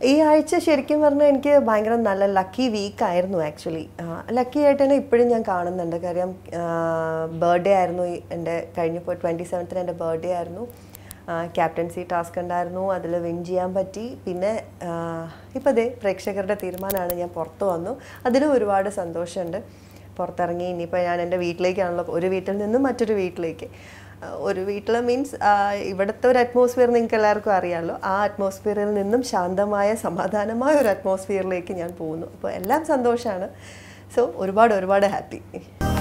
ഈ ആഴ്ച ശരിക്കും പറഞ്ഞാൽ എനിക്ക് ഭയങ്കര നല്ല ലക്കി വീക്ക് ആയിരുന്നു ആക്ച്വലി ലക്കി ആയിട്ട് തന്നെ ഇപ്പോഴും ഞാൻ കാണുന്നുണ്ട് കാര്യം ബർത്ത്ഡേ ആയിരുന്നു ഈ എൻ്റെ കഴിഞ്ഞപ്പോൾ ട്വൻറ്റി സെവൻത്തിന് എൻ്റെ ബർത്ത്ഡേ ആയിരുന്നു ക്യാപ്റ്റൻസി ടാസ്ക് ഉണ്ടായിരുന്നു അതിൽ വിൻ ചെയ്യാൻ പറ്റി പിന്നെ ഇപ്പോൾ ദേ പ്രേക്ഷകരുടെ തീരുമാനമാണ് ഞാൻ പുറത്ത് വന്നു അതിലും ഒരുപാട് സന്തോഷമുണ്ട് പുറത്തിറങ്ങി ഇനിയിപ്പോൾ ഞാൻ എൻ്റെ വീട്ടിലേക്കാണല്ലോ ഒരു വീട്ടിൽ നിന്നും മറ്റൊരു വീട്ടിലേക്ക് ആ, ഒരു വീട്ടിൽ മീൻസ് ഇവിടുത്തെ ഒരു അറ്റ്മോസ്ഫിയർ നിങ്ങൾക്ക് എല്ലാവർക്കും അറിയാമല്ലോ ആ അറ്റ്മോസ്ഫിയറിൽ നിന്നും ശാന്തമായ സമാധാനമായ ഒരു അറ്റ്മോസ്ഫിയറിലേക്ക് ഞാൻ പോകുന്നു അപ്പോൾ എല്ലാം സന്തോഷമാണ് സോ ഒരുപാട് ഒരുപാട് ഹാപ്പി